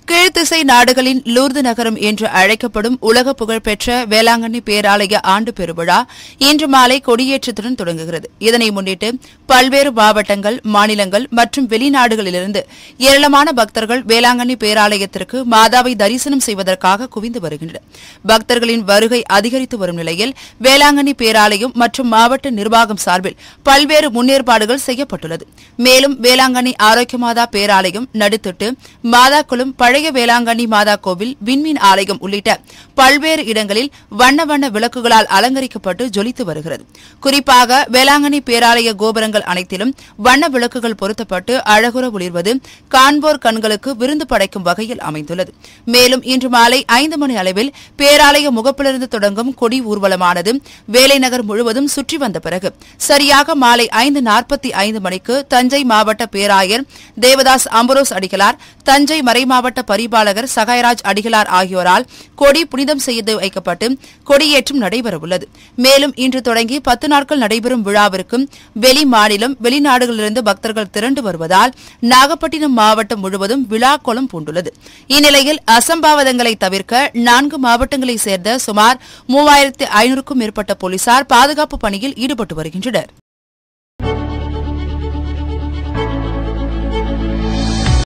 கீழ்த்திசை நாடுகளின் லூர்து நகரம் என்று அழைக்கப்படும் உலக புகழ்பெற்ற வேளாங்கண்ணி பேராலய ஆண்டு பெருவிழா இன்று மாலை கொடியேற்றத்துடன் தொடங்குகிறது இதனை முன்னிட்டு பல்வேறு மாவட்டங்கள் மாநிலங்கள் மற்றும் வெளிநாடுகளிலிருந்து ஏராளமான பக்தர்கள் வேளாங்கண்ணி பேராலயத்திற்கு மாதாவை தரிசனம் செய்வதற்காக குவிந்து வருகின்றனர் பக்தர்களின் வருகை அதிகரித்து வரும் நிலையில் வேளாங்கண்ணி பேராலயம் மற்றும் மாவட்ட நிர்வாகம் சார்பில் பல்வேறு முன்னேற்பாடுகள் செய்யப்பட்டுள்ளது மேலும் வேளாங்கண்ணி ஆரோக்கிய மாதா பேராலயம் நடுத்திட்டு மாதாக்குளம் பழைய வேளாங்கண்ணி மாதா கோவில் விண்மீன் ஆலயம் உள்ளிட்ட பல்வேறு இடங்களில் வண்ண வண்ண விளக்குகளால் அலங்கரிக்கப்பட்டு ஜொலித்து வருகிறது குறிப்பாக வேளாங்கண்ணி பேராலய கோபுரங்கள் அனைத்திலும் வண்ண விளக்குகள் பொருத்தப்பட்டு அழகுற ஒளிர்வது காண்போர் கண்களுக்கு விருந்து படைக்கும் வகையில் அமைந்துள்ளது மேலும் இன்று மாலை ஐந்து மணி அளவில் பேராலய முகப்பிலிருந்து தொடங்கும் கொடி ஊர்வலமானது வேலைநகர் முழுவதும் சுற்றி வந்த பிறகு சரியாக மாலை ஐந்து நாற்பத்தி ஐந்து மணிக்கு தஞ்சை மாவட்ட பேராயர் தேவதாஸ் அம்பரோஸ் அடிகளார் தஞ்சை மறைமாவட்ட பரிபாலகர் சகாயராஜ் அடிகளார் ஆகியோரால் கொடி புனிதம் செய்து வைக்கப்பட்டு கொடியேற்றம் நடைபெறவுள்ளது மேலும் இன்று தொடங்கி பத்து நாட்கள் நடைபெறும் விழாவிற்கும் வெளி மாநிலம் வெளிநாடுகளிலிருந்து பக்தர்கள் திரண்டு வருவதால் நாகப்பட்டினம் மாவட்டம் முழுவதும் விழா கோலம் பூண்டுள்ளது இந்நிலையில் அசம்பாவிதங்களை தவிர்க்க நான்கு மாவட்டங்களைச் சேர்ந்த சுமார் மூவாயிரத்து ஐநூறுக்கும் மேற்பட்ட போலீசார் பாதுகாப்பு பணியில் ஈடுபட்டு வருகின்றனர்